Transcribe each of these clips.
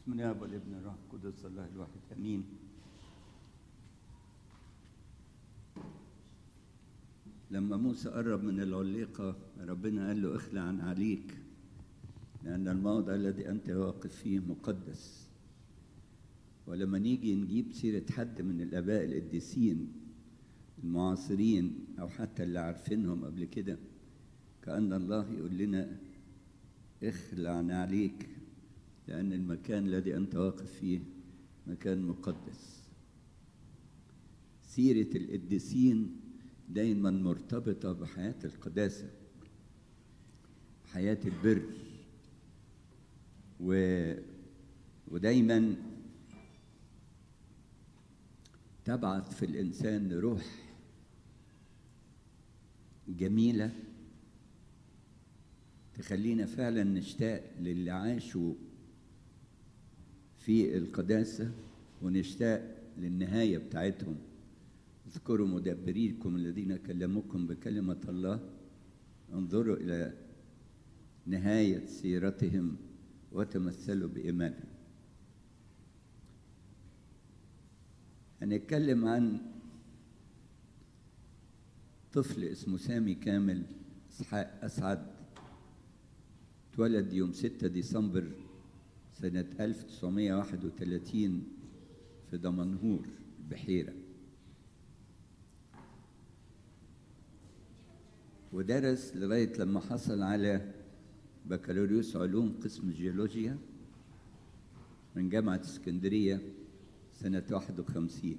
بسم الله والابن الروح القدس الله الواحد امين لما موسى قرب من العليقة ربنا قال له اخلع عن عليك لأن الموضع الذي أنت واقف فيه مقدس ولما نيجي نجيب سيرة حد من الآباء القديسين المعاصرين أو حتى اللي عارفينهم قبل كده كأن الله يقول لنا اخلع عن عليك لأن المكان الذي أنت واقف فيه مكان مقدس سيرة القديسين دايما مرتبطة بحياة القداسة حياة البر و... ودايما تبعث في الإنسان روح جميلة تخلينا فعلا نشتاق للي عاشوا في القداسة ونشتاق للنهاية بتاعتهم اذكروا مدبريكم الذين كلموكم بكلمة الله انظروا إلى نهاية سيرتهم وتمثلوا بإيمانهم هنتكلم عن طفل اسمه سامي كامل اسحاق أسعد اتولد يوم 6 ديسمبر سنة 1931 في دمنهور البحيرة ودرس لغاية لما حصل على بكالوريوس علوم قسم الجيولوجيا من جامعة اسكندرية سنة 51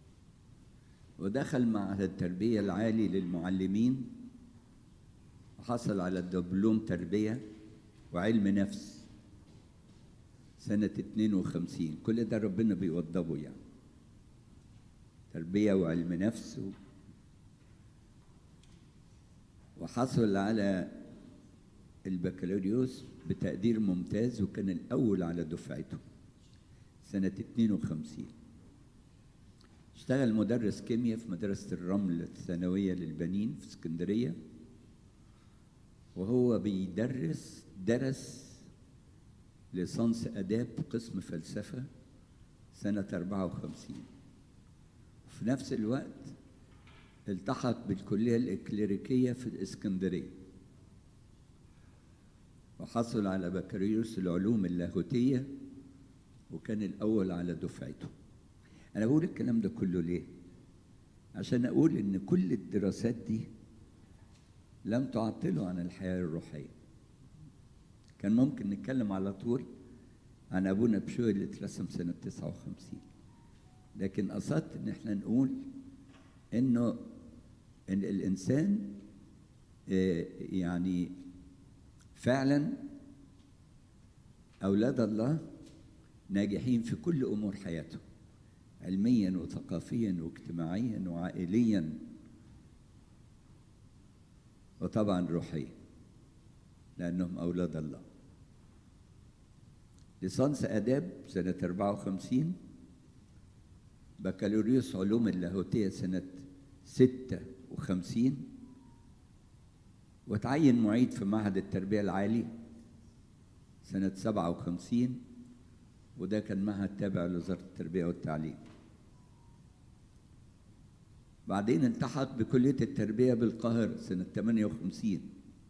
ودخل معهد التربية العالي للمعلمين وحصل على الدبلوم تربية وعلم نفس سنة 52 كل ده ربنا بيوضبه يعني تربية وعلم نفس و... وحصل على البكالوريوس بتقدير ممتاز وكان الأول على دفعته سنة 52 اشتغل مدرس كيمياء في مدرسة الرمل الثانوية للبنين في اسكندرية وهو بيدرس درس ليسانس آداب قسم فلسفة سنة 54 وفي نفس الوقت التحق بالكلية الإكليريكية في الإسكندرية وحصل على بكالوريوس العلوم اللاهوتية وكان الأول على دفعته أنا بقول الكلام ده كله ليه؟ عشان أقول إن كل الدراسات دي لم تعطله عن الحياة الروحية كان ممكن نتكلم على طول عن أبونا بشوي اللي اترسم سنة 59 لكن قصدت إن احنا نقول إنه إن الإنسان يعني فعلا أولاد الله ناجحين في كل أمور حياتهم علميا وثقافيا واجتماعيا وعائليا وطبعا روحيا لأنهم أولاد الله ليسانس آداب سنة 54 بكالوريوس علوم اللاهوتية سنة 56 وتعين معيد في معهد التربية العالي سنة 57 وده كان معهد تابع لوزارة التربية والتعليم بعدين التحق بكلية التربية بالقاهرة سنة 58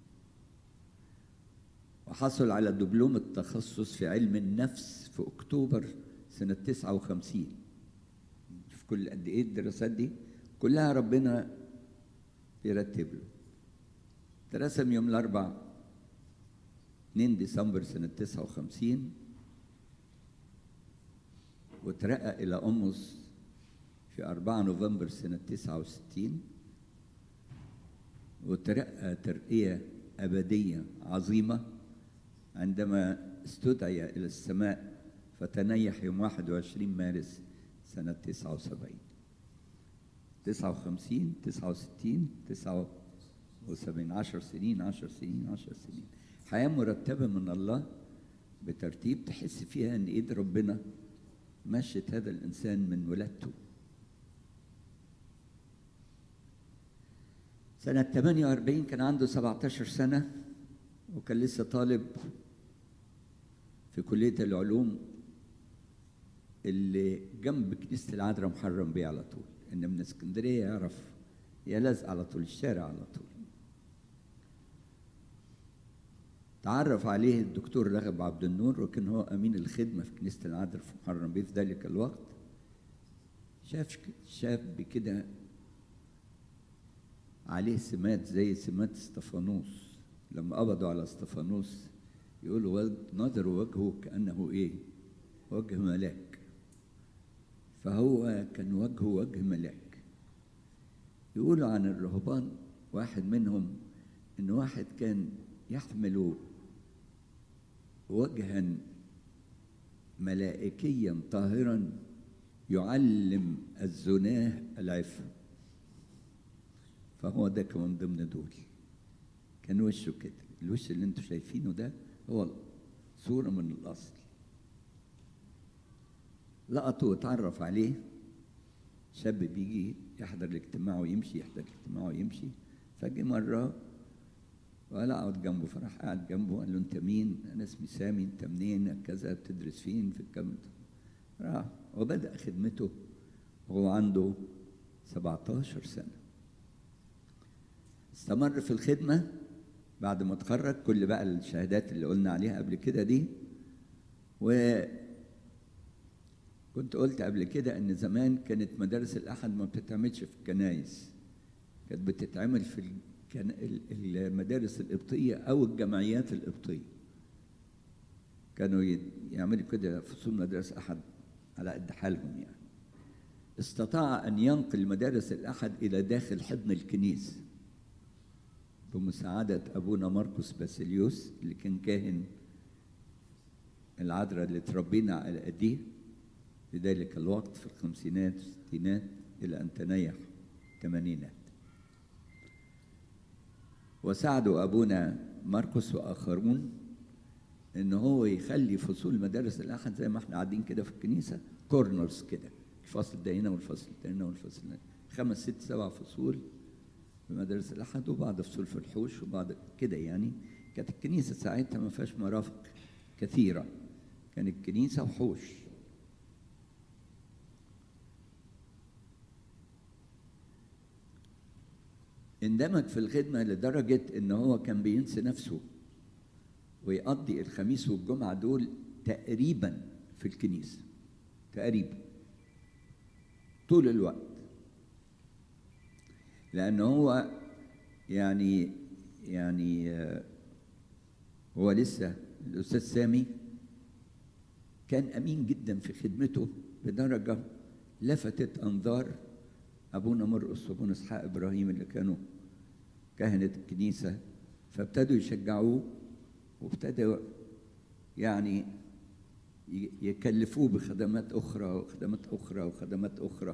وحصل على دبلوم التخصص في علم النفس في أكتوبر سنة 59 في كل قد إيه الدراسات دي كلها ربنا يرتب له ترسم يوم الأربع 2 ديسمبر سنة 59 وترقى إلى أمس في 4 نوفمبر سنة 69 وترقى ترقية أبدية عظيمة عندما استدعي إلى السماء فتنيح يوم 21 مارس سنة 79 59 69 79 10 سنين 10 سنين 10 سنين حياة مرتبة من الله بترتيب تحس فيها ان ايد ربنا مشت هذا الانسان من ولادته سنة 48 كان عنده 17 سنة وكان لسه طالب في كلية العلوم اللي جنب كنيسة العذراء محرم بيه على طول إن من اسكندرية يعرف يلزق على طول الشارع على طول تعرف عليه الدكتور رغب عبد النور وكان هو أمين الخدمة في كنيسة العذراء في محرم بيه في ذلك الوقت شاف شاب كده عليه سمات زي سمات استفانوس لما قبضوا على استفانوس يقولوا نظروا وجهه كأنه إيه وجه ملاك فهو كان وجهه وجه ملاك يقولوا عن الرهبان واحد منهم إن واحد كان يحمل وجها ملائكيا طاهرا يعلم الزناه العفه فهو ده كان من ضمن دول كان وشه كده الوش اللي انتوا شايفينه ده هو صورة من الأصل لقطه واتعرف عليه شاب بيجي يحضر الاجتماع ويمشي يحضر الاجتماع ويمشي فجي مرة وقال اقعد جنبه فراح قاعد جنبه قال له انت مين؟ انا اسمي سامي انت منين؟ كذا بتدرس فين؟ في الكام راح وبدأ خدمته وهو عنده 17 سنة استمر في الخدمة بعد ما اتخرج كل بقى الشهادات اللي قلنا عليها قبل كده دي و كنت قلت قبل كده ان زمان كانت مدارس الاحد ما بتتعملش في الكنايس كانت بتتعمل في المدارس القبطيه او الجمعيات القبطيه كانوا يعملوا كده فصول مدارس احد على قد حالهم يعني استطاع ان ينقل مدارس الاحد الى داخل حضن الكنيسه بمساعدة أبونا مرقس باسيليوس اللي كان كاهن العذراء اللي تربينا على أيديه في ذلك الوقت في الخمسينات والستينات إلى أن تنيح الثمانينات وساعدوا أبونا مرقس وآخرون إن هو يخلي فصول مدارس الأحد زي ما احنا قاعدين كده في الكنيسة كورنرز كده الفصل ده هنا والفصل ده هنا والفصل ده خمس ست سبع فصول في مدارس الأحد وبعض فصول في الحوش وبعض كده يعني كانت الكنيسة ساعتها ما فيهاش مرافق كثيرة كانت كنيسة وحوش اندمج في الخدمة لدرجة إن هو كان بينسى نفسه ويقضي الخميس والجمعة دول تقريبا في الكنيسة تقريبا طول الوقت لأن هو يعني يعني هو لسه الأستاذ سامي كان أمين جدا في خدمته بدرجة لفتت أنظار أبونا مرقس وأبونا إسحاق إبراهيم اللي كانوا كهنة الكنيسة فابتدوا يشجعوه وابتدوا يعني يكلفوه بخدمات أخرى وخدمات أخرى وخدمات أخرى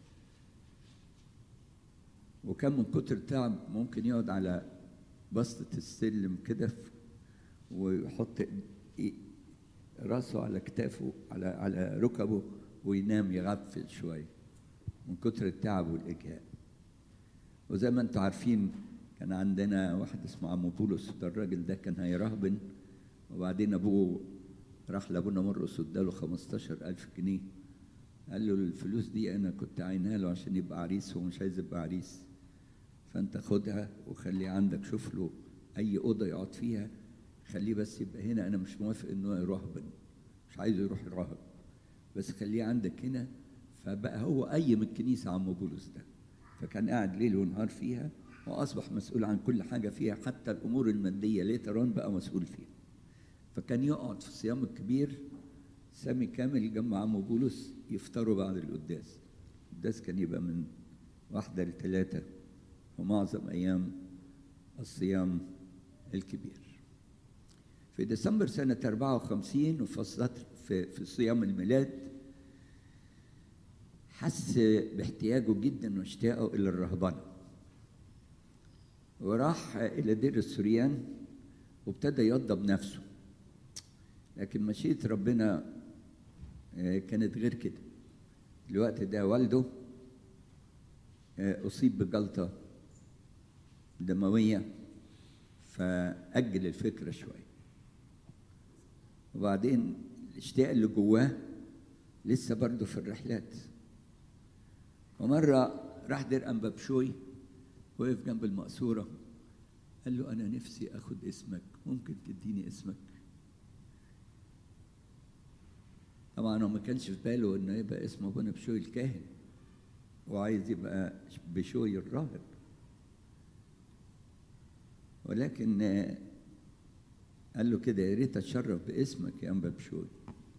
وكان من كتر تعب ممكن يقعد على بسطة السلم كده ويحط راسه على كتافه على على ركبه وينام يغفل شوية من كتر التعب والإجهاد وزي ما انتم عارفين كان عندنا واحد اسمه عم بولس ده الراجل ده كان هيرهبن وبعدين أبوه راح لأبونا مرقس واداله 15000 جنيه قال له الفلوس دي أنا كنت عينها له عشان يبقى عريس هو مش عايز يبقى عريس فأنت خدها وخليه عندك شوف له أي أوضة يقعد فيها خليه بس يبقى هنا أنا مش موافق إنه يرهبن مش عايزه يروح يراهب بس خليه عندك هنا فبقى هو قيم الكنيسة عم بولس ده فكان قاعد ليل ونهار فيها وأصبح مسؤول عن كل حاجة فيها حتى الأمور المادية ليتران بقى مسؤول فيها فكان يقعد في الصيام الكبير سامي كامل جنب عم بولس يفطروا بعد القداس القداس كان يبقى من واحدة لثلاثة ومعظم أيام الصيام الكبير في ديسمبر سنة 54 وفي في, في صيام الميلاد حس باحتياجه جدا واشتياقه إلى الرهبنة وراح إلى دير السوريان وابتدى يوضب نفسه لكن مشيئة ربنا كانت غير كده الوقت ده والده أصيب بجلطة دموية فأجل الفكرة شوية وبعدين الاشتياق اللي جواه لسه برضه في الرحلات ومرة راح دير أنبابشوي وقف جنب المقصورة قال له أنا نفسي أخد اسمك ممكن تديني اسمك طبعا هو ما كانش في باله إنه يبقى اسمه أبونا بشوي الكاهن وعايز يبقى بشوي الراهب ولكن قال له كده يا ريت اتشرف باسمك يا انبا بشوي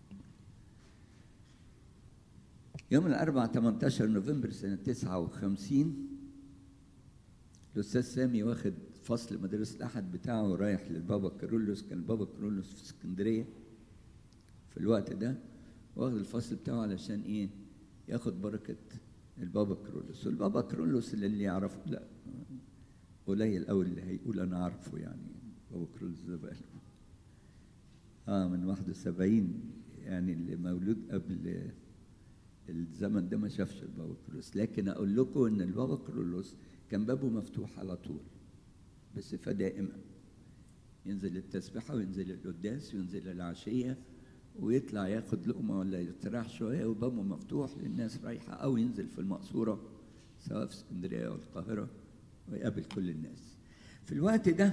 يوم الأربعاء 18 نوفمبر سنة 59 الأستاذ سامي واخد فصل مدرسة الأحد بتاعه ورايح للبابا كارولوس كان البابا كارولوس في اسكندرية في الوقت ده واخد الفصل بتاعه علشان إيه ياخد بركة البابا كارولوس والبابا كارولوس اللي يعرفه لا قليل قوي اللي هيقول أنا عارفه يعني بابا كارولوس ده بقى اه من 71 يعني اللي مولود قبل الزمن ده ما شافش البابا كرولوس لكن اقول لكم ان البابا كرولوس كان بابه مفتوح على طول بصفه دائمه ينزل التسبيحه وينزل القداس وينزل العشيه ويطلع ياخد لقمه ولا يستراح شويه وبابه مفتوح للناس رايحه او ينزل في المقصوره سواء في اسكندريه او القاهره ويقابل كل الناس في الوقت ده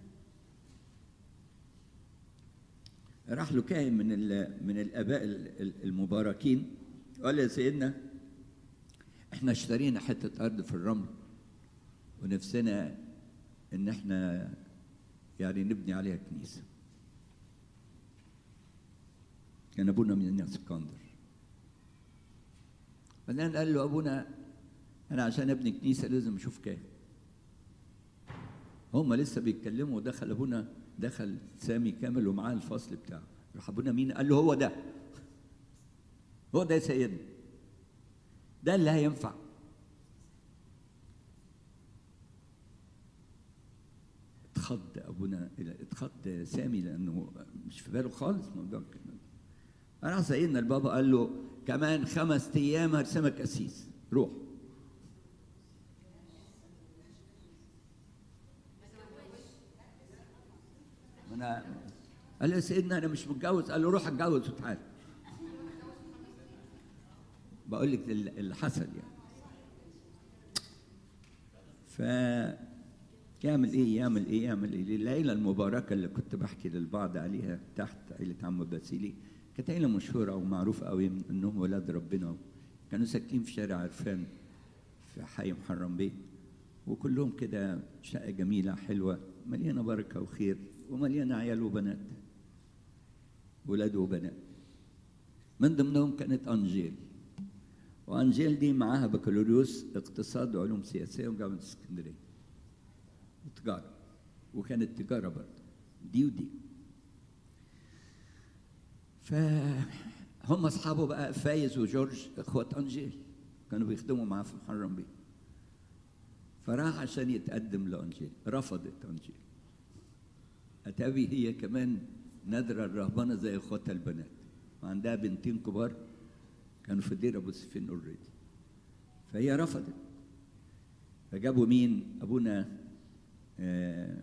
راح له كاهن من من الاباء المباركين قال يا سيدنا احنا اشترينا حته ارض في الرمل ونفسنا ان احنا يعني نبني عليها كنيسه كان ابونا من اسكندر بعدين قال له ابونا انا عشان ابني كنيسه لازم اشوف كاهن هم لسه بيتكلموا ودخل ابونا دخل سامي كامل ومعاه الفصل بتاعه راح ابونا مين قال له هو ده هو ده يا سيدنا ده اللي هينفع اتخض ابونا اتخض سامي لانه مش في باله خالص موضوع الكلام راح سيدنا البابا قال له كمان خمس ايام هرسمك قسيس روح انا قال له يا سيدنا انا مش متجوز قال له روح اتجوز وتعالى بقول لك اللي حصل يعني ف يعمل ايه يعمل ايه يعمل ايه العيله المباركه اللي كنت بحكي للبعض عليها تحت عيله عم باسيلي كانت عيله مشهوره ومعروفه قوي انهم ولاد ربنا كانوا ساكنين في شارع عرفان في حي محرم بيه وكلهم كده شقه جميله حلوه مليانه بركه وخير ومليانه عيال وبنات ولاد وبنات من ضمنهم كانت انجيل وانجيل دي معاها بكالوريوس اقتصاد وعلوم سياسيه وجامعه اسكندريه وتجاره وكانت تجاره برضه دي ودي فهم اصحابه بقى فايز وجورج اخوات انجيل كانوا بيخدموا معاه في محرم بيه فراح عشان يتقدم لانجيل رفضت انجيل اتابي هي كمان نادرة الرهبنة زي اخواتها البنات وعندها بنتين كبار كانوا في دير ابو سفين اوريدي فهي رفضت فجابوا مين ابونا آه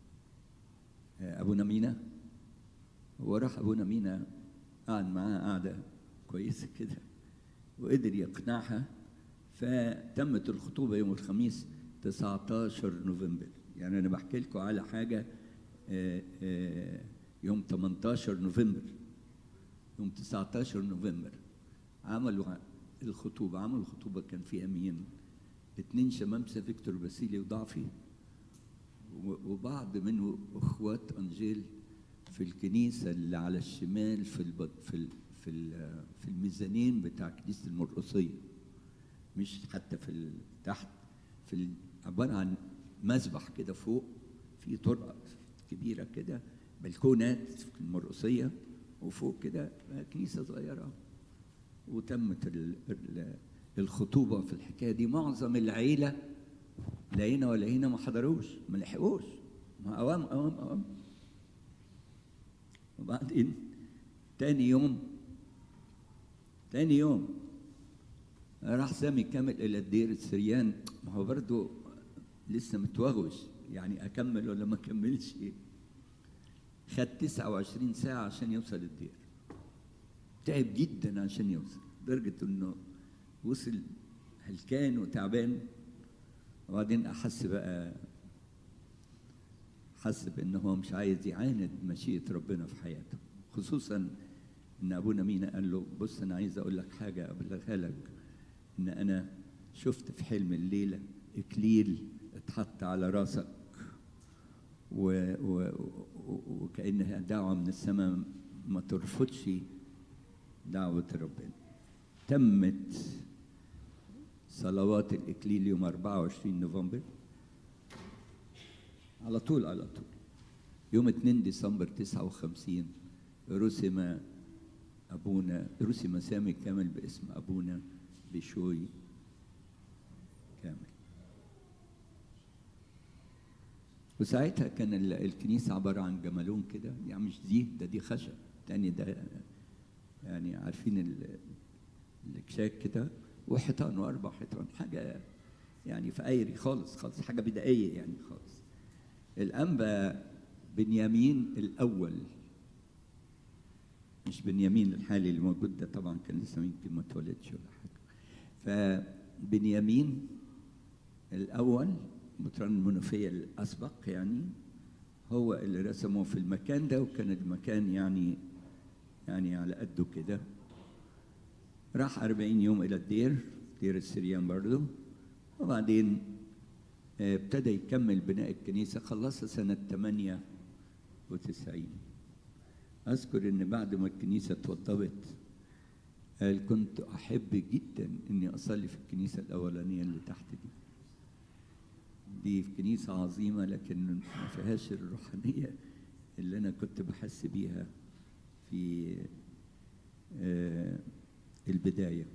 ابونا مينا هو راح ابونا مينا قعد معاها قعده كويسه كده وقدر يقنعها فتمت الخطوبه يوم الخميس 19 نوفمبر يعني انا بحكي لكم على حاجه آه آه يوم 18 نوفمبر يوم 19 نوفمبر عملوا الخطوبة عملوا الخطوبة كان فيها مين؟ اتنين شمامسة فيكتور باسيلي وضعفي وبعض منه اخوات انجيل في الكنيسة اللي على الشمال في الب... في ال... في ال... في الميزانين بتاع كنيسة المرقصية مش حتى في ال... تحت في ال... عبارة عن مسبح كده فوق في طرقة كبيرة كده بلكونات في المرقصية وفوق كده كنيسة صغيرة وتمت ال ال الخطوبة في الحكاية دي معظم العيلة لا هنا ولا هنا ما حضروش ما لحقوش ما أوام أوام أوام وبعدين تاني يوم تاني يوم راح سامي كامل إلى الدير السريان ما هو برضه لسه متوغوش يعني أكمل ولا ما أكملش إيه خد 29 ساعة عشان يوصل الدير تعب جدا عشان يوصل لدرجة انه وصل هلكان وتعبان وبعدين احس بقى حس بان هو مش عايز يعاند مشيئة ربنا في حياته خصوصا ان ابونا مينا قال له بص انا عايز اقول لك حاجة ابلغها لك ان انا شفت في حلم الليلة اكليل اتحط على راسك و... و... وكأنها دعوة من السماء ما ترفضش دعوة ربنا تمت صلوات الإكليل يوم 24 نوفمبر على طول على طول يوم 2 ديسمبر 59 رسم أبونا رسم سامي كامل باسم أبونا بشوي كامل وساعتها كان الكنيسة عبارة عن جمالون كده يعني مش دي ده دي خشب تاني ده يعني عارفين الكشاك كده وحيطان واربع حيطان حاجه يعني فقيري خالص خالص حاجه بدائيه يعني خالص الانبا بنيامين الاول مش بنيامين الحالي اللي موجود ده طبعا كان لسه يمكن ما اتولدش ولا حاجه فبنيامين الاول مطران المنوفيه الاسبق يعني هو اللي رسمه في المكان ده وكان المكان يعني يعني على قده كده راح أربعين يوم إلى الدير دير السريان برضو وبعدين ابتدى يكمل بناء الكنيسة خلصها سنة 98 أذكر إن بعد ما الكنيسة اتوضبت قال كنت أحب جدا إني أصلي في الكنيسة الأولانية اللي تحت دي دي في كنيسة عظيمة لكن ما فيهاش الروحانية اللي أنا كنت بحس بيها في آه البداية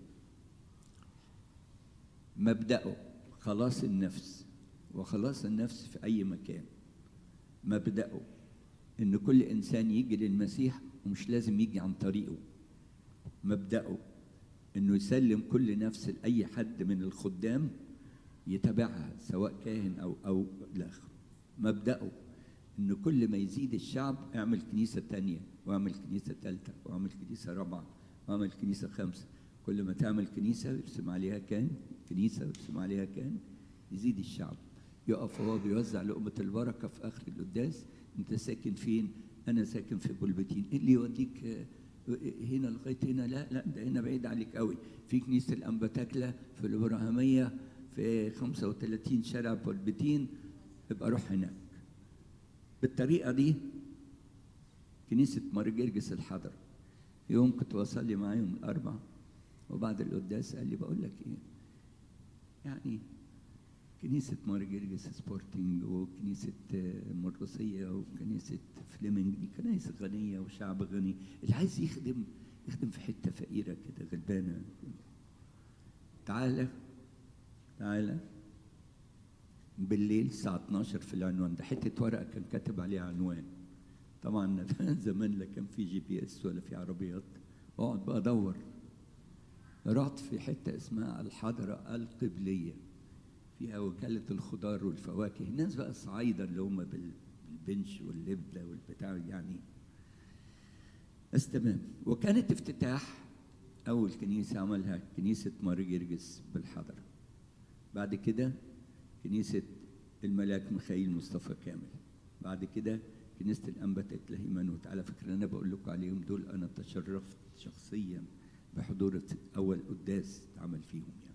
مبدأه خلاص النفس وخلاص النفس في أي مكان مبدأه إن كل إنسان يجي للمسيح ومش لازم يجي عن طريقه مبدأه إنه يسلم كل نفس لأي حد من الخدام يتابعها سواء كاهن أو أو الآخر مبدأه إن كل ما يزيد الشعب اعمل كنيسة تانية واعمل كنيسة تالتة واعمل كنيسة رابعة واعمل كنيسة خمسة كل ما تعمل كنيسة يرسم عليها كان كنيسة يرسم عليها كان يزيد الشعب يقف هو بيوزع لقمة البركة في آخر القداس أنت ساكن فين؟ أنا ساكن في بلبتين إيه اللي يوديك هنا لغاية هنا لا لا ده هنا بعيد عليك قوي في كنيسة الأنبتاكلة في الإبراهيمية في 35 شارع بلبتين ابقى روح هناك بالطريقة دي كنيسة مارجرجس الحضر يوم كنت بصلي معاه يوم الأربع وبعد القداس قال لي بقول لك إيه يعني كنيسة مارجرجس سبورتنج وكنيسة مرقسية وكنيسة فليمنج دي كنايس غنية وشعب غني اللي عايز يخدم يخدم في حتة فقيرة كده غلبانة تعالى تعالى بالليل الساعة 12 في العنوان ده حتة ورقة كان كاتب عليها عنوان طبعا زمان لا كان في جي بي اس ولا في عربيات اقعد بقى ادور رحت في حته اسمها الحضره القبليه فيها وكاله الخضار والفواكه الناس بقى الصعايده اللي هم بالبنش واللبله والبتاع يعني بس تمام وكانت افتتاح اول كنيسه عملها كنيسه ماري جرجس بالحضره بعد كده كنيسه الملاك ميخائيل مصطفى كامل بعد كده كنيسه الانبا لهيمانوت على فكره انا بقول لكم عليهم دول انا تشرفت شخصيا بحضور اول قداس اتعمل فيهم يعني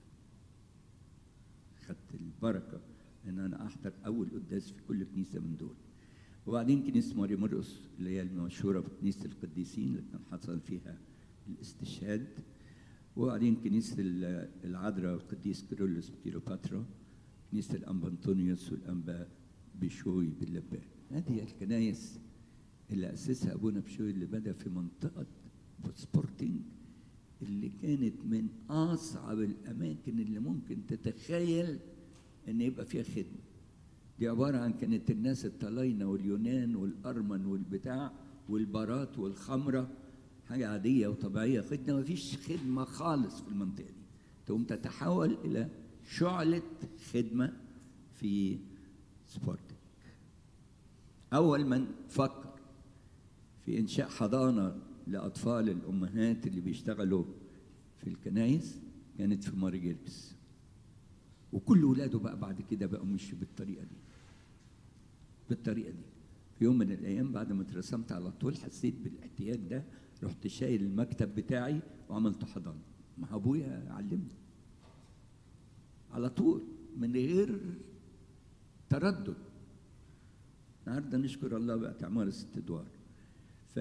خدت البركه ان انا احضر اول قداس في كل كنيسه من دول وبعدين كنيسه ماري مرقس اللي هي المشهوره بكنيسه القديسين اللي كان حصل فيها الاستشهاد وبعدين كنيسه العذراء القديس كيرلس كيلوباترا كنيسه الانبا انطونيوس والانبا بشوي باللبان هذه الكنايس اللي اسسها ابونا بشوي اللي بدا في منطقه سبورتنج اللي كانت من اصعب الاماكن اللي ممكن تتخيل ان يبقى فيها خدمه دي عباره عن كانت الناس الطلاينه واليونان والارمن والبتاع والبارات والخمره حاجه عاديه وطبيعيه خدمه ما فيش خدمه خالص في المنطقه دي تقوم تتحول الى شعله خدمه في سبورتنج اول من فكر في إنشاء حضانة لأطفال الأمهات اللي بيشتغلوا في الكنايس كانت في ماري جيركس وكل ولاده بقى بعد كده بقوا مشوا بالطريقة دي بالطريقة دي في يوم من الأيام بعد ما اترسمت على طول حسيت بالاحتياج ده رحت شايل المكتب بتاعي وعملت حضانة مع أبويا علمني على طول من غير تردد النهارده نشكر الله بقت عمارة ست أدوار ف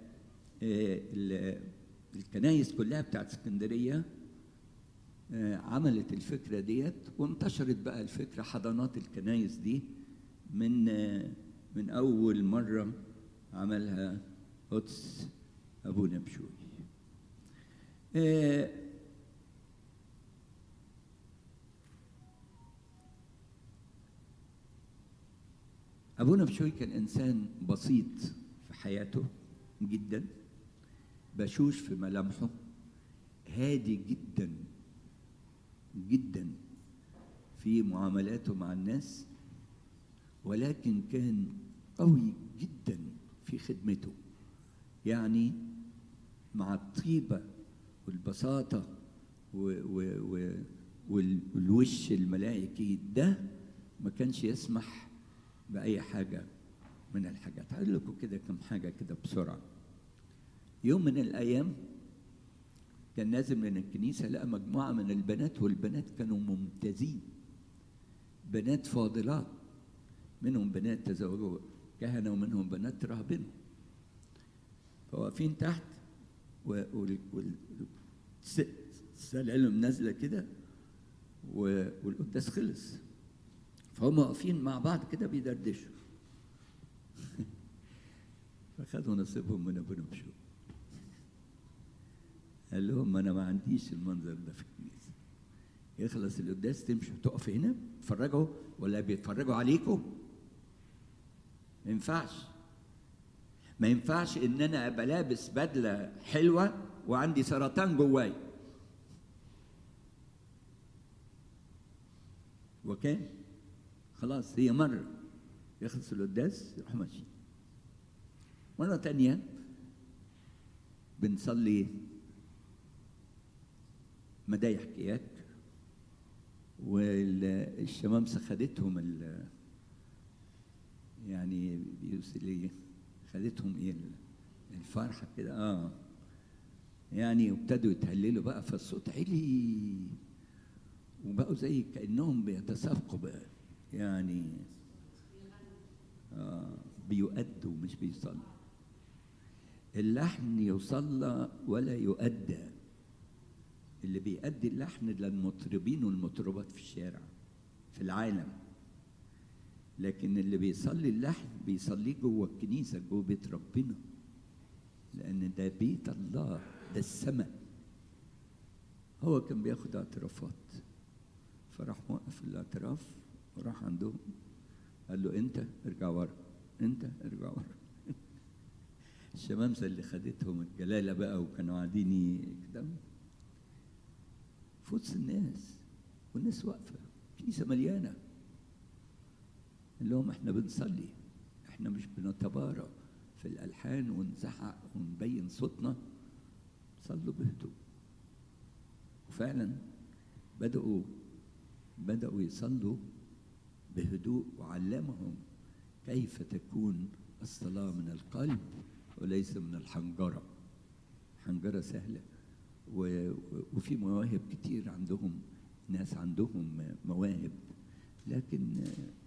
الكنايس كلها بتاعت اسكندرية عملت الفكرة ديت وانتشرت بقى الفكرة حضانات الكنايس دي من من أول مرة عملها قدس أبونا بشوي أبونا بشوي كان إنسان بسيط في حياته جدا بشوش في ملامحه هادي جدا جدا في معاملاته مع الناس ولكن كان قوي جدا في خدمته يعني مع الطيبة والبساطة و و و والوش الملائكي ده ما كانش يسمح بأي حاجة من الحاجات هقول لكم كده كم حاجة كده بسرعة يوم من الأيام كان نازل من الكنيسة لقى مجموعة من البنات والبنات كانوا ممتازين بنات فاضلات منهم بنات تزوجوا كهنة ومنهم بنات راهبين فواقفين تحت والسلالم نازلة كده والقداس خلص فهم واقفين مع بعض كده بيدردشوا فخدوا نصيبهم من ابونا بشو قال لهم انا ما عنديش المنظر ده في الكنيسه يخلص القداس تمشوا تقف هنا تتفرجوا ولا بيتفرجوا عليكم ما ينفعش ما ينفعش ان انا ابقى لابس بدله حلوه وعندي سرطان جواي وكان خلاص هي مرة يخلص القداس يروح ماشي مرة تانية بنصلي مدايح كياك والشمامسة خدتهم ال يعني بيوصل ايه خدتهم ايه الفرحة كده اه يعني وابتدوا يتهللوا بقى فالصوت علي وبقوا زي كأنهم بيتسابقوا بقى يعني آه بيؤدوا مش بيصلوا اللحن يصلى ولا يؤدى اللي بيأدي اللحن للمطربين والمطربات في الشارع في العالم لكن اللي بيصلي اللحن بيصليه جوه الكنيسة جوه بيت ربنا لأن ده بيت الله ده السماء هو كان بياخد اعترافات فراح موقف الاعتراف وراح عندهم قال له انت ارجع ورا انت ارجع ورا الشمامسه اللي خدتهم الجلاله بقى وكانوا قاعدين كده في وسط الناس والناس واقفه كنيسه مليانه قال لهم احنا بنصلي احنا مش بنتبارى في الالحان ونزعق ونبين صوتنا صلوا بهدوء وفعلا بدأوا بدأوا يصلوا بهدوء وعلمهم كيف تكون الصلاة من القلب وليس من الحنجرة حنجرة سهلة و... وفي مواهب كتير عندهم ناس عندهم مواهب لكن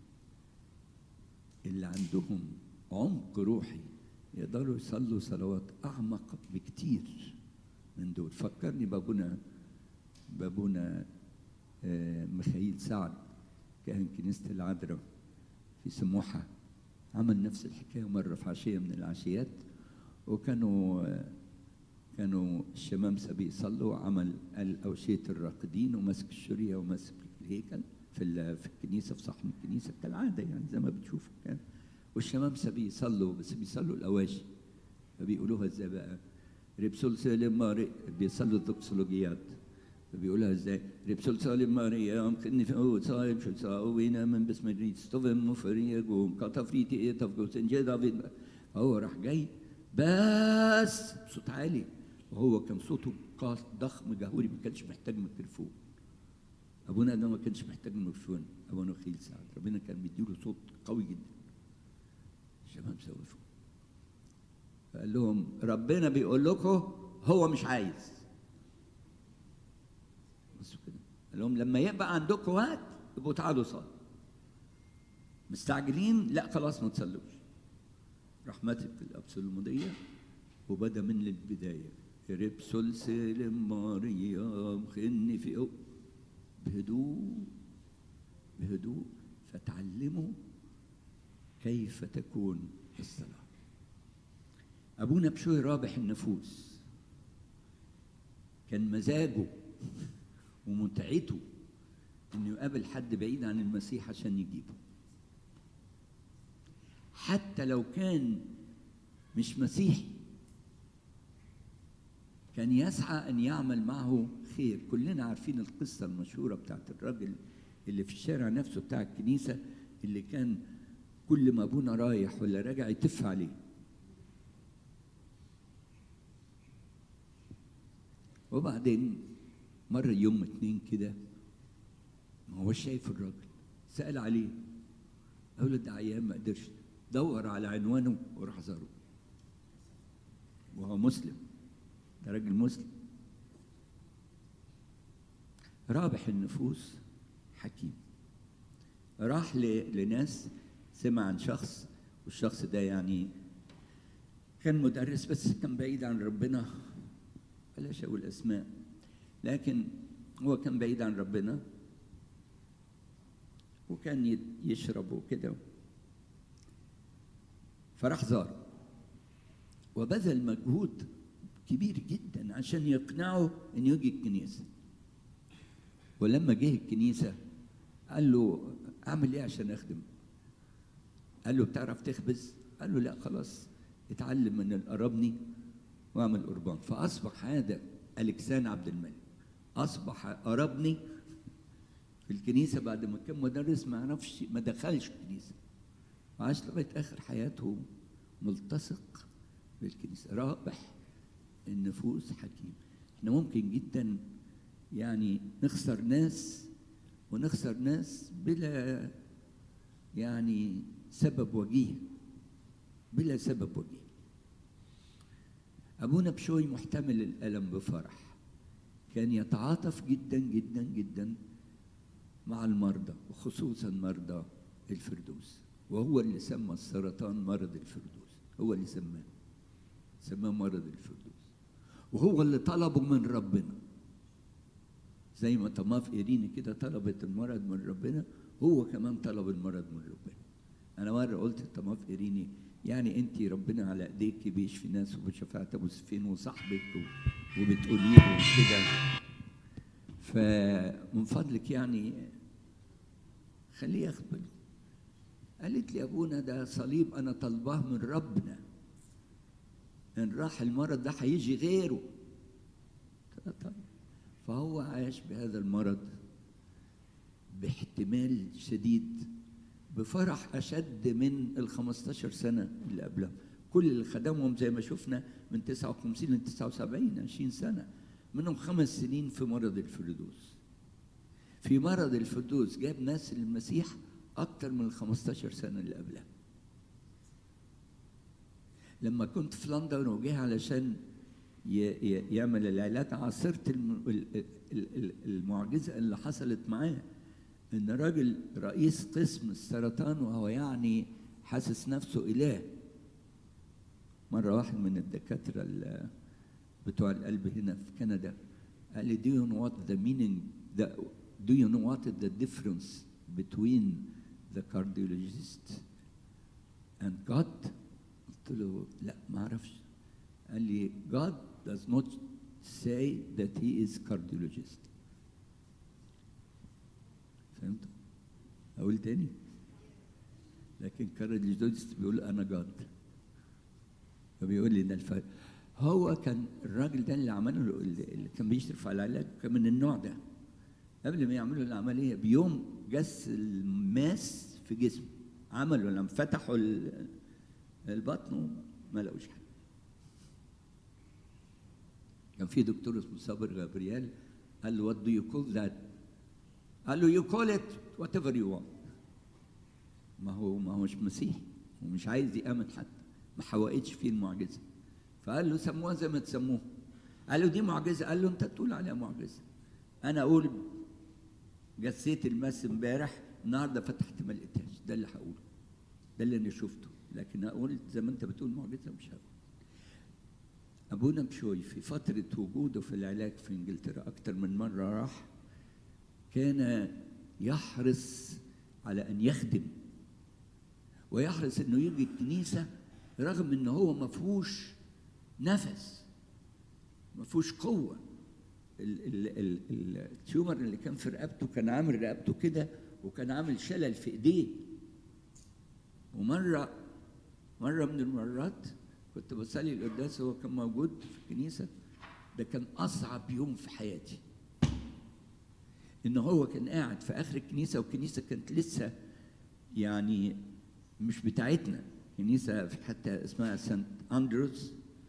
اللي عندهم عمق روحي يقدروا يصلوا صلوات أعمق بكتير من دول فكرني بابونا بابونا ميخائيل سعد كاهن كنيسة العذراء في سموحة عمل نفس الحكاية مرة في عشية من العشيات وكانوا كانوا الشمامسة بيصلوا عمل قال أوشية الراقدين ومسك الشرية ومسك الهيكل في في الكنيسة في صحن الكنيسة كالعادة يعني زي ما بتشوفوا كان والشمامسة بيصلوا بس بيصلوا الأواشي فبيقولوها ازاي بقى ريبسول سالم ماري بيصلوا الدوكسولوجيات بيقولها ازاي ريبسول سالم ماريا يمكن في أول صايب شو ساوينا من بسم ريت ستوفم مفريق وكاتفريتي ايه تفقو سنجي دافيد فهو راح جاي بس بصوت عالي وهو كان صوته قاس ضخم جهوري ما كانش محتاج ميكروفون ابونا ده ما كانش محتاج ميكروفون ابونا خيل سعد ربنا كان بيديله صوت قوي جدا الشباب سوفوا فقال لهم ربنا بيقول لكم هو مش عايز بصوا كده قال لهم لما يبقى عندكم وقت يبقوا تعالوا صلوا مستعجلين لا خلاص ما تصلوش راح ماتت الابسولموديه وبدا من البدايه رب سلسل مريم خني في أو. بهدوء بهدوء فتعلموا كيف تكون الصلاة أبونا بشوي رابح النفوس كان مزاجه ومتعته إنه يقابل حد بعيد عن المسيح عشان يجيبه حتى لو كان مش مسيحي كان يسعى ان يعمل معه خير كلنا عارفين القصه المشهوره بتاعت الراجل اللي في الشارع نفسه بتاع الكنيسه اللي كان كل ما ابونا رايح ولا راجع يتف عليه وبعدين مر يوم اتنين كده ما هو شايف الراجل سأل عليه قال له ده عيان ما قدرش دور على عنوانه وراح زاره وهو مسلم ده راجل مسلم رابح النفوس حكيم راح لناس سمع عن شخص والشخص ده يعني كان مدرس بس كان بعيد عن ربنا بلاش اقول اسماء لكن هو كان بعيد عن ربنا وكان يشرب وكده فراح زار وبذل مجهود كبير جدا عشان يقنعه انه يجي الكنيسه ولما جه الكنيسه قال له اعمل ايه عشان اخدم قال له بتعرف تخبز قال له لا خلاص اتعلم من القرابني واعمل قربان فاصبح هذا الكسان عبد الملك اصبح قربني في الكنيسه بعد ما كان مدرس ما عرفش ما دخلش الكنيسه وعاش لغايه اخر حياته ملتصق بالكنيسه رابح النفوس حكيم احنا ممكن جدا يعني نخسر ناس ونخسر ناس بلا يعني سبب وجيه بلا سبب وجيه أبونا بشوي محتمل الألم بفرح كان يتعاطف جدا جدا جدا مع المرضى وخصوصا مرضى الفردوس وهو اللي سمى السرطان مرض الفردوس هو اللي سماه سماه مرض الفردوس وهو اللي طلبه من ربنا زي ما طماف إيريني كده طلبت المرض من ربنا هو كمان طلب المرض من ربنا أنا مرة قلت لطماف إيريني يعني أنت ربنا على إيديك بيشفي ناس وبشفاعة أبو سفين وصاحبك وبتقولي له كده فمن فضلك يعني خليه ياخد باله قالت لي ابونا ده صليب انا طالباه من ربنا ان راح المرض ده هيجي غيره طيب فهو عاش بهذا المرض باحتمال شديد بفرح اشد من ال 15 سنه اللي قبلها كل اللي خدمهم زي ما شفنا من 59 ل 79 20 سنه منهم خمس سنين في مرض الفردوس في مرض الفردوس جاب ناس للمسيح أكتر من ال 15 سنة اللي قبلها لما كنت في لندن وجه علشان يعمل العلاج عاصرت المعجزة اللي حصلت معاه إن راجل رئيس قسم السرطان وهو يعني حاسس نفسه إله مرة واحد من الدكاترة بتوع القلب هنا في كندا قال لي do you know what the meaning the, do you know what is the difference between the cardiologist and God قلت له لا ما اعرفش قال لي God does not say that he is cardiologist فهمت اقول تاني لكن cardiologist بيقول انا جاد فبيقول لي ده الفرق هو كان الراجل ده اللي عمله اللي كان بيشرف على العلاج كان من النوع ده قبل ما يعملوا العمليه بيوم جس الماس في جسمه عملوا لما فتحوا البطن ما لقوش حاجه كان في دكتور اسمه صابر غابريال قال له وات دو يو كول ذات قال له يو كول ات وات ايفر يو want ما هو ما هو مش مسيحي ومش عايز يامن حد ما حوقتش فيه المعجزه فقال له سموها زي ما تسموها قال له دي معجزه قال له انت تقول عليها معجزه انا اقول جسيت الماس امبارح النهارده فتحت ما لقيتهاش ده اللي هقوله ده اللي انا شفته لكن اقول زي ما انت بتقول معجزه مش هقول ابونا بشوي في فتره وجوده في العلاج في انجلترا اكتر من مره راح كان يحرص على ان يخدم ويحرص انه يجي الكنيسه رغم ان هو ما فيهوش نفس ما فيهوش قوه التيومر اللي كان في رقبته كان عامل رقبته كده وكان عامل شلل في ايديه ومره مره من المرات كنت بصلي القداس هو كان موجود في الكنيسه ده كان اصعب يوم في حياتي ان هو كان قاعد في اخر الكنيسه والكنيسه كانت لسه يعني مش بتاعتنا كنيسه في حتى اسمها سانت اندروز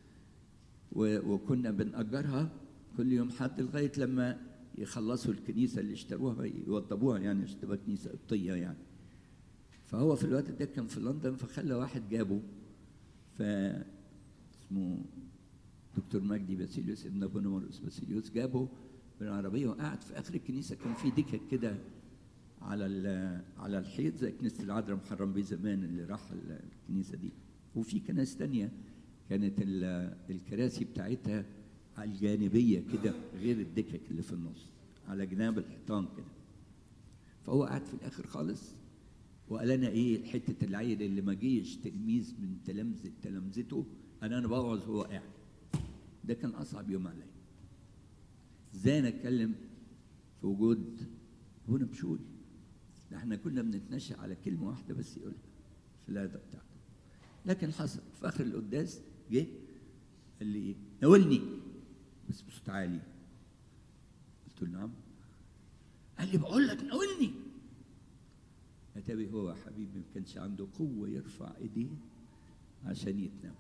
وكنا بنأجرها كل يوم حد لغايه لما يخلصوا الكنيسه اللي اشتروها يوضبوها يعني عشان تبقى كنيسه قبطيه يعني فهو في الوقت ده كان في لندن فخلى واحد جابه ف اسمه دكتور مجدي باسيليوس ابن ابونا مرقس باسيليوس جابه بالعربيه وقعد في اخر الكنيسه كان في دكك كده على على الحيط زي كنيسه العذراء محرم بيه زمان اللي راح الكنيسه دي وفي كنائس تانية كانت الكراسي بتاعتها على الجانبيه كده غير الدكك اللي في النص على جناب الحيطان كده فهو قعد في الاخر خالص وقال انا ايه حته العيل اللي ما جيش تلميذ من تلامذه تلامذته انا انا بوعظ هو قاعد ده كان اصعب يوم عليا ازاي انا اتكلم في وجود ابونا بشوي ده احنا كنا بنتنشى على كلمه واحده بس يقولها في الادب بتاعته لكن حصل في اخر القداس جه قال لي ايه ناولني بس بصوت عالي قلت له نعم قال لي بقول لك ناولني اتابي هو يا حبيبي ما كانش عنده قوه يرفع ايديه عشان يتناول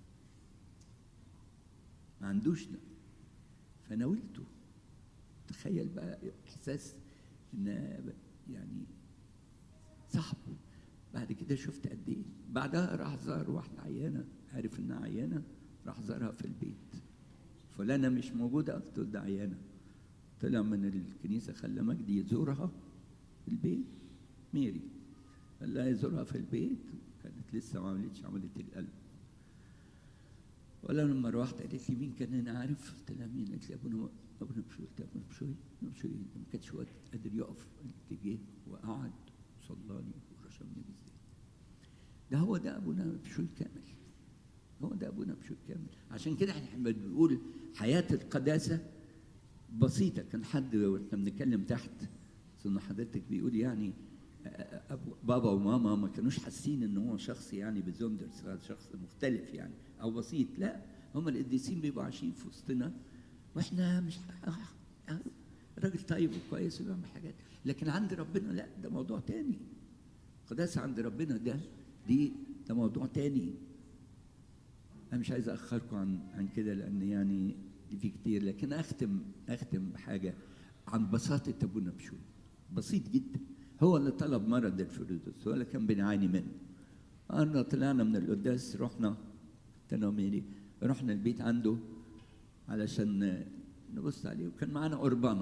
ما عندوش نوم فناولته تخيل بقى احساس ان يعني صاحبه بعد كده شفت قد ايه بعدها راح زار واحده عيانه عرف انها عيانه راح زارها في البيت فلانه مش موجوده قلت له ده عيانه طلع من الكنيسه خلى مجدي يزورها في البيت ميري قال لها يزورها في البيت كانت لسه ما عملتش عمليه القلب ولا لما روحت قالت لي مين كان انا عارف قلت لها مين قالت لي ابونا ابونا بشوي قلت لها ابونا بشوي ابونا بشوي ما كانش وقت قادر يقف قالت لي جه وقعد وصلى لي ورشمني بالزيت ده هو ده ابونا بشوي كامل هو ده ابونا بشوي كامل عشان كده احنا بنقول حياه القداسه بسيطه كان حد واحنا بنتكلم تحت ثم حضرتك بيقول يعني أبو بابا وماما ما كانوش حاسين ان هو شخص يعني بزوندرز شخص مختلف يعني او بسيط لا هم القديسين بيبقوا عايشين في وسطنا واحنا مش راجل طيب وكويس وبيعمل حاجات لكن عند ربنا لا ده موضوع تاني قداسة عند ربنا ده دي ده موضوع تاني انا مش عايز اخركم عن عن كده لان يعني في كتير لكن اختم اختم بحاجه عن بساطه ابونا بشوي بسيط جدا هو اللي طلب مرض الفلوس هو اللي كان بنعاني منه أنا طلعنا من القداس رحنا تنوميري رحنا البيت عنده علشان نبص عليه وكان معانا قربانة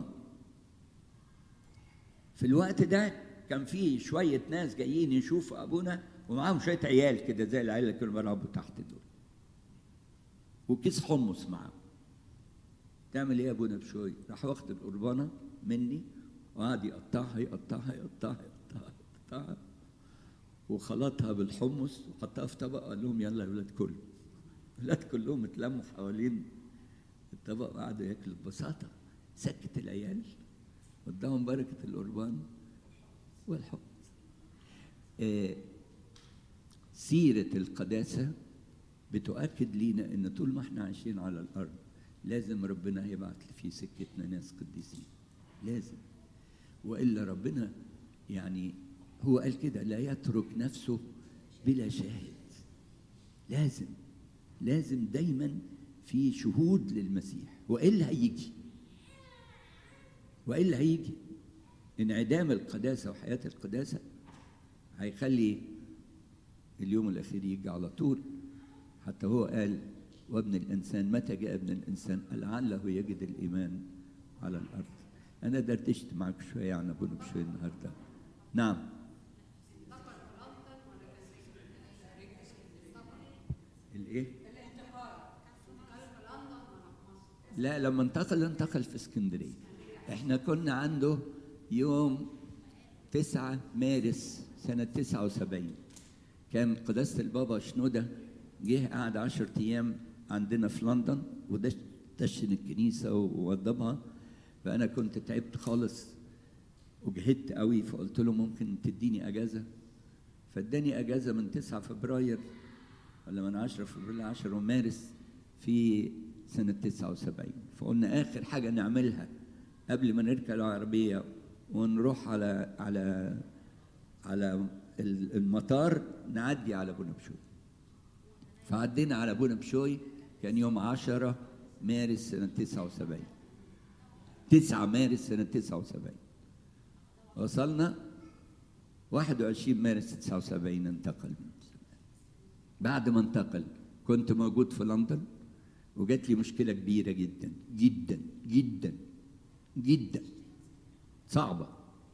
في الوقت ده كان في شوية ناس جايين يشوفوا أبونا ومعاهم شوية عيال كده زي العيال اللي كانوا بيلعبوا تحت دول وكيس حمص معاهم تعمل ايه يا ابونا بشوي راح واخد القربانه مني وقعد يقطعها يقطعها يقطعها يقطعها يقطعها وخلطها بالحمص وحطها في طبق وقال لهم يلا يا ولاد كلوا الولاد كلهم اتلموا حوالين الطبق وقعدوا ياكلوا ببساطة سكت العيال قدامهم بركة القربان والحب آه سيرة القداسة بتؤكد لينا ان طول ما احنا عايشين على الارض لازم ربنا هيبعت في سكتنا ناس قديسين لازم والا ربنا يعني هو قال كده لا يترك نفسه بلا شاهد لازم لازم دايما في شهود للمسيح والا هيجي والا هيجي انعدام القداسه وحياه القداسه هيخلي اليوم الاخير يجي على طول حتى هو قال وابن الانسان متى جاء ابن الانسان لعله يجد الايمان على الارض انا دردشت معك شويه عن ابونا بشويه النهارده نعم الايه لا لما انتقل انتقل في اسكندريه احنا كنا عنده يوم 9 مارس سنة 79 كان قداسة البابا شنودة جه قعد 10 أيام عندنا في لندن ودشن الكنيسة ووضبها فأنا كنت تعبت خالص وجهدت قوي فقلت له ممكن تديني أجازة فاداني أجازة من 9 فبراير ولا من 10 فبراير 10 مارس في سنة 79 فقلنا آخر حاجة نعملها قبل ما نركب العربية ونروح على على على المطار نعدي على بونا بشوي فعدينا على بونا بشوي كان يوم 10 مارس سنة 79 9 مارس سنة 79 وصلنا 21 مارس 79 انتقل بعد ما انتقل كنت موجود في لندن وجات لي مشكلة كبيرة جدا جدا جدا جدا صعبة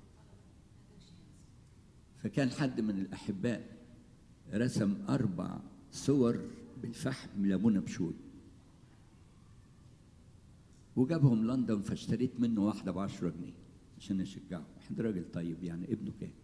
فكان حد من الأحباء رسم أربع صور بالفحم لمونة بشوي وجابهم لندن فاشتريت منه واحدة بعشرة جنيه عشان أشجعه حد راجل طيب يعني ابنه كان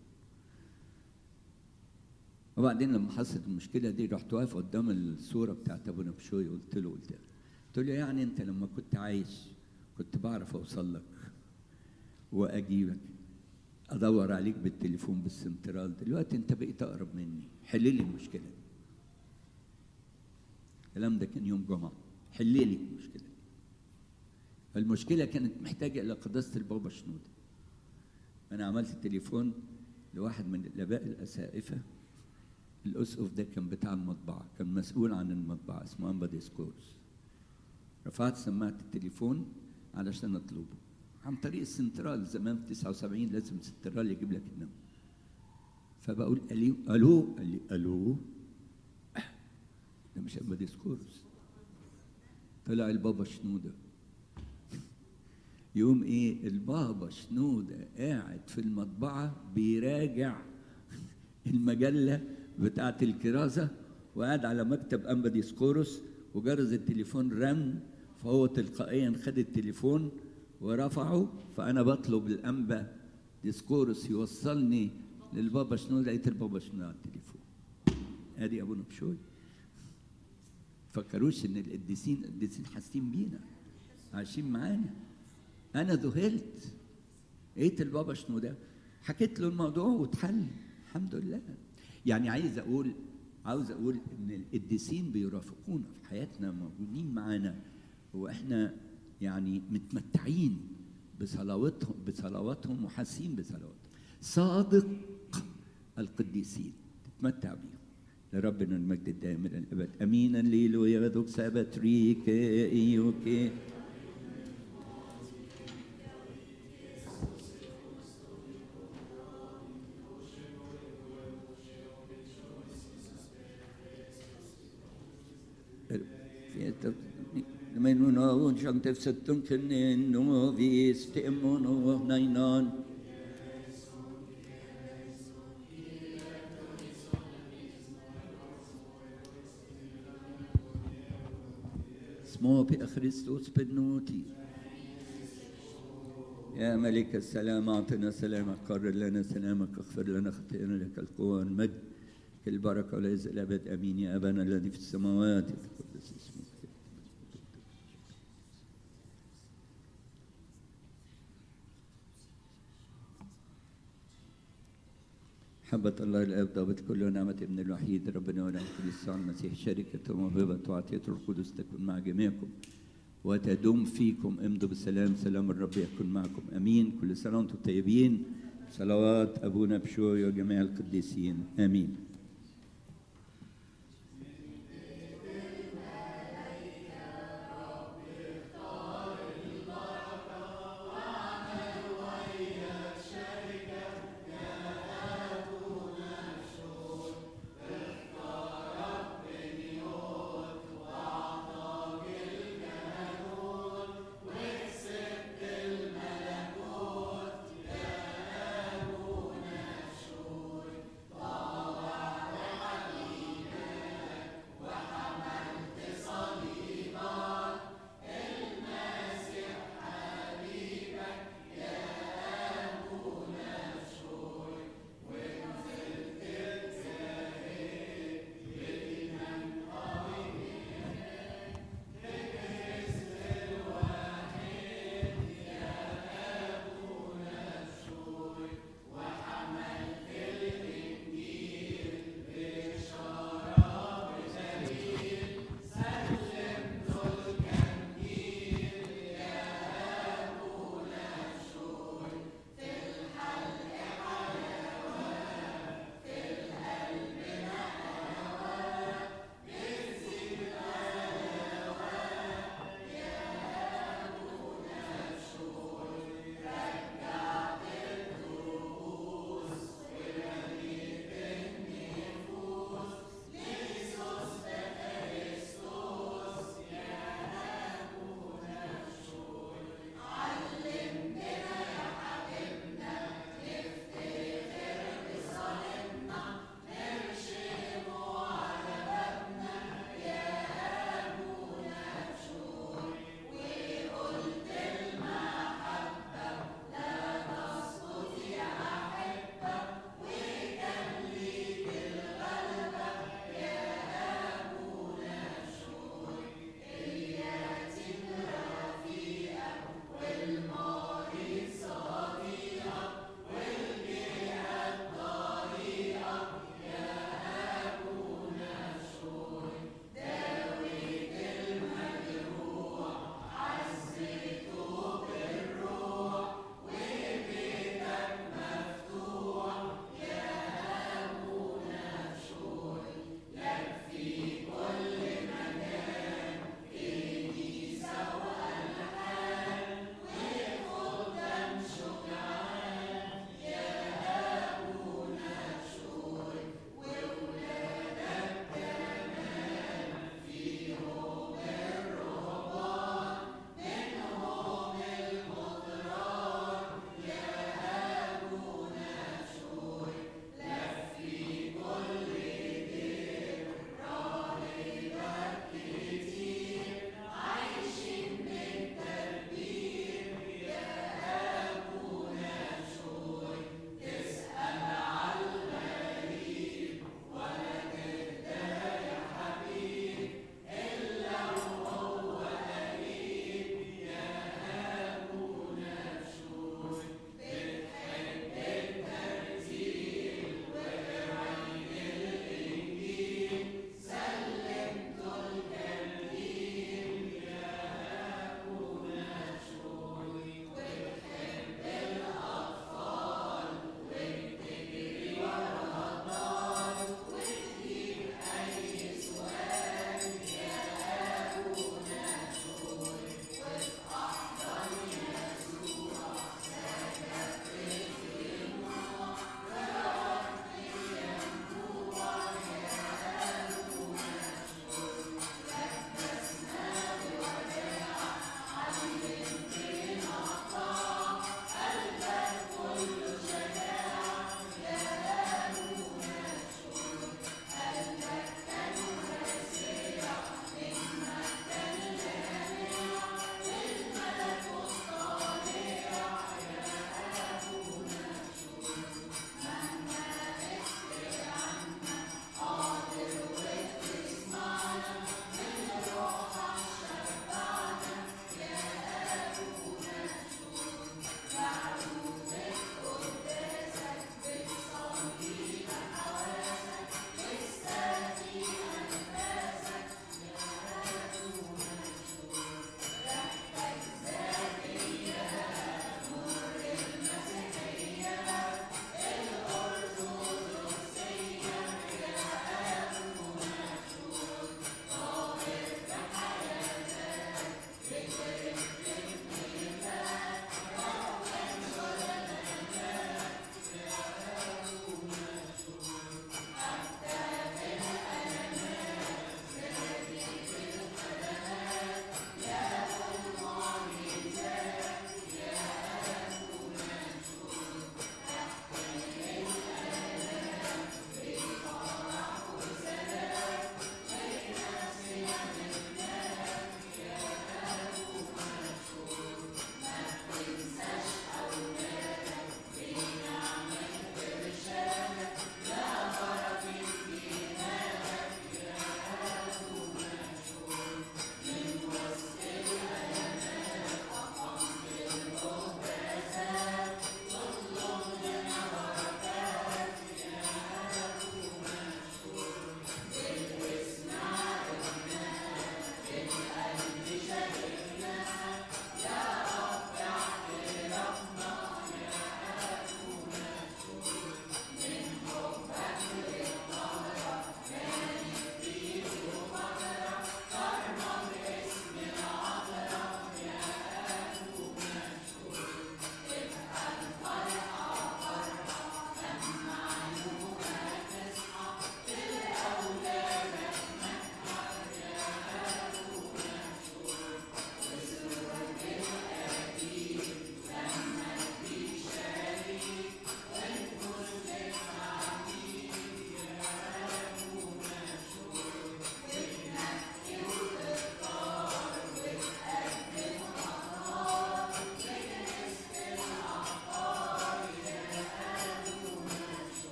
وبعدين لما حصلت المشكلة دي رحت واقف قدام الصورة بتاعت أبونا بشوي قلت له قلت له قلت له يعني أنت لما كنت عايش كنت بعرف أوصل لك واجيبك ادور عليك بالتليفون بالسنترال دلوقتي انت بقيت اقرب مني حل لي المشكله دي الكلام ده كان يوم جمعه حل لي المشكله دي فالمشكله كانت محتاجه الى قداسه البابا شنوده انا عملت تليفون لواحد من الاباء الاسائفه الاسقف ده كان بتاع المطبعه كان مسؤول عن المطبعه اسمه امبا ديسكورس رفعت سماعه التليفون علشان اطلبه عن طريق السنترال زمان في 79 لازم السنترال يجيب لك النوم فبقول الو الو قال لي الو ده مش اما ديسكورس طلع البابا شنوده يوم ايه البابا شنوده قاعد في المطبعه بيراجع المجله بتاعه الكرازه وقاعد على مكتب انبا ديسكورس وجرس التليفون رن فهو تلقائيا خد التليفون ورفعه فانا بطلب الانبا ديسكورس يوصلني للبابا شنو لقيت البابا شنو على التليفون ادي ابونا بشوي فكروش ان القديسين القديسين حاسين بينا عايشين معانا انا ذهلت لقيت البابا شنو ده حكيت له الموضوع واتحل الحمد لله يعني عايز اقول عاوز اقول ان القديسين بيرافقونا في حياتنا موجودين معانا واحنا يعني متمتعين بصلواتهم بصلواتهم وحاسين بصلواتهم صادق القديسين تتمتع بيهم لربنا المجد الدائم الى الابد امينا ليلو يا دوك سابتريك ايوكي Men hun har hun sjank til søtten kunne nå vist dem og nå neinan. اسمه بخريستوس بنوتي يا ملك السلام اعطنا سلامك قرر لنا سلامك اغفر لنا خطئنا لك القوه والمجد البركه والعز الابد امين يا ابانا الذي في السماوات يتقدس اسمك محبة الله الآب ضابط كل نعمة ابن الوحيد ربنا ونعمة يسوع المسيح شركة وموهبة وعطية القدس تكون مع جميعكم وتدوم فيكم امضوا بالسلام سلام الرب يكون معكم امين كل سنه وانتم طيبين صلوات ابونا بشوي وجميع القديسين امين